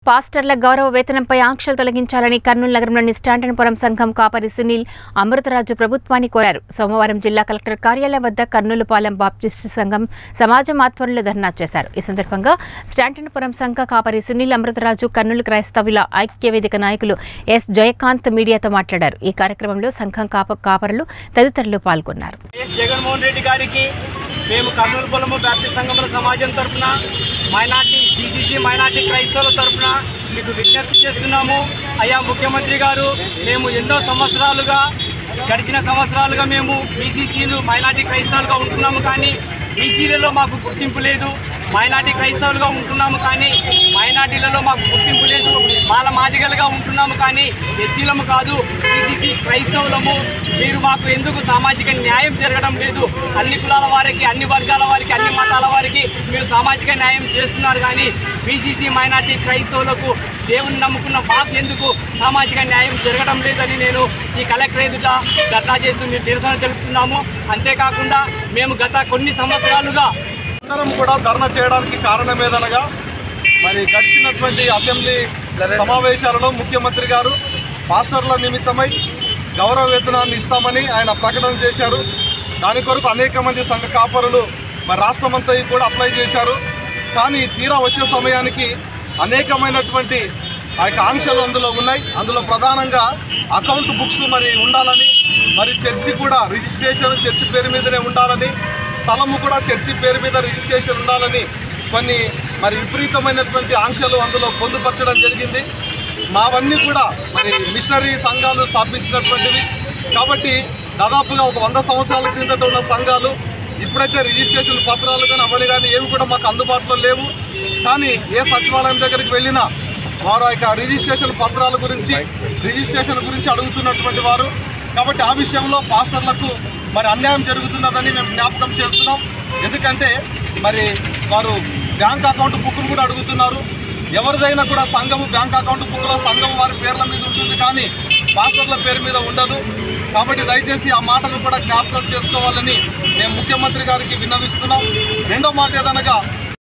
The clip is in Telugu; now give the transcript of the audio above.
పాస్టర్ల గౌరవ వేతనంపై ఆంక్షలు తొలగించాలని కర్నూలు నగరంలోని స్టాంటన్పురం సంఘం కాపరి సునీల్ అమృతరాజు ప్రభుత్వాన్ని కోరారు సోమవారం జిల్లా కలెక్టర్ కార్యాలయం వద్ద కర్నూలు పాలెం బాప్టిస్టు సంఘం సమాజం ఆధ్వర్యంలో ధర్నా చేశారు ఈ సందర్భంగా స్టాంటన్పురం సంఘ కాపరి సునీల్ అమృతరాజు కర్నూలు క్రైస్తవుల ఐక్య వేదిక నాయకులు ఎస్ జయకాంత్ మీడియాతో మాట్లాడారు ఈ కార్యక్రమంలో సంఘం కాప కాపరులు తదితరులు పాల్గొన్నారు వైఎస్ జగన్మోహన్ రెడ్డి గారికి మేము కర్నూలు పొలము బ్యాప్టిస్ట్ సంఘముల సమాజం తరఫున మైనార్టీ బీసీసీ మైనార్టీ క్రైస్తవుల తరఫున మీకు విజ్ఞప్తి చేస్తున్నాము అయ్యా ముఖ్యమంత్రి గారు మేము ఎన్నో సంవత్సరాలుగా గడిచిన సంవత్సరాలుగా మేము బీసీసీలు మైనార్టీ క్రైస్తవులుగా ఉంటున్నాము కానీ బీసీలలో మాకు గుర్తింపు లేదు మైనార్టీ క్రైస్తవులుగా ఉంటున్నాము కానీ మైనార్టీలలో మాకు గుర్తింపు లేదు మాల మాదిగలుగా ఉంటున్నాము కానీ ఎస్సీలము కాదు బీసీసీ క్రైస్తవులము మీరు మాకు ఎందుకు సామాజిక న్యాయం జరగడం లేదు అన్ని కులాల వారికి అన్ని వర్గాల వారికి అన్ని మతాల వారికి మీరు సామాజిక న్యాయం చేస్తున్నారు కానీ బీసీసీ మైనార్టీ క్రైస్తవులకు దేవుని నమ్ముకున్న మాకు ఎందుకు సామాజిక న్యాయం జరగడం లేదని నేను ఈ కలెక్టర్ ఎదుట ధర్నా చేస్తూ నిరసన తెలుపుతున్నాము అంతేకాకుండా మేము గత కొన్ని సంవత్సరాలుగా అందరం కూడా ధర్నా చేయడానికి కారణం ఏదనగా మరి గడిచినటువంటి అసెంబ్లీ సమావేశాలలో ముఖ్యమంత్రి గారు పాస్టర్ల నిమిత్తమై గౌరవ వేతనాన్ని ఇస్తామని ఆయన ప్రకటన చేశారు దాని కొరకు అనేక మంది సంఘ కాపరులు మరి రాష్ట్రమంతా కూడా అప్లై చేశారు కానీ తీరా వచ్చే సమయానికి అనేకమైనటువంటి ఆ యొక్క ఆంక్షలు అందులో ఉన్నాయి అందులో ప్రధానంగా అకౌంట్ బుక్స్ మరి ఉండాలని మరి చర్చి కూడా రిజిస్ట్రేషన్ చర్చి పేరు మీదనే ఉండాలని స్థలము కూడా చర్చి పేరు మీద రిజిస్ట్రేషన్ ఉండాలని కొన్ని మరి విపరీతమైనటువంటి ఆంక్షలు అందులో పొందుపరచడం జరిగింది మావన్నీ కూడా మరి మిషనరీ సంఘాలు స్థాపించినటువంటివి కాబట్టి దాదాపుగా ఒక వంద సంవత్సరాల క్రిందట ఉన్న సంఘాలు ఇప్పుడైతే రిజిస్ట్రేషన్ పత్రాలు కానీ అవన్నీ కానీ ఏవి కూడా మాకు అందుబాటులో లేవు కానీ ఏ సచివాలయం దగ్గరికి వెళ్ళినా వారు ఆ యొక్క రిజిస్ట్రేషన్ పత్రాల గురించి రిజిస్ట్రేషన్ గురించి అడుగుతున్నటువంటి వారు కాబట్టి ఆ విషయంలో పాస్టర్లకు మరి అన్యాయం జరుగుతున్నదని మేము జ్ఞాపకం చేస్తున్నాం ఎందుకంటే మరి వారు బ్యాంక్ అకౌంట్ బుక్ను కూడా అడుగుతున్నారు ఎవరిదైనా కూడా సంఘము బ్యాంక్ అకౌంట్ బుక్లో సంఘం వారి పేర్ల మీద ఉంటుంది కానీ పాస్టర్ల పేరు మీద ఉండదు కాబట్టి దయచేసి ఆ మాటను కూడా జ్ఞాపకం చేసుకోవాలని మేము ముఖ్యమంత్రి గారికి విన్నవిస్తున్నాం రెండో మాట ఏదనగా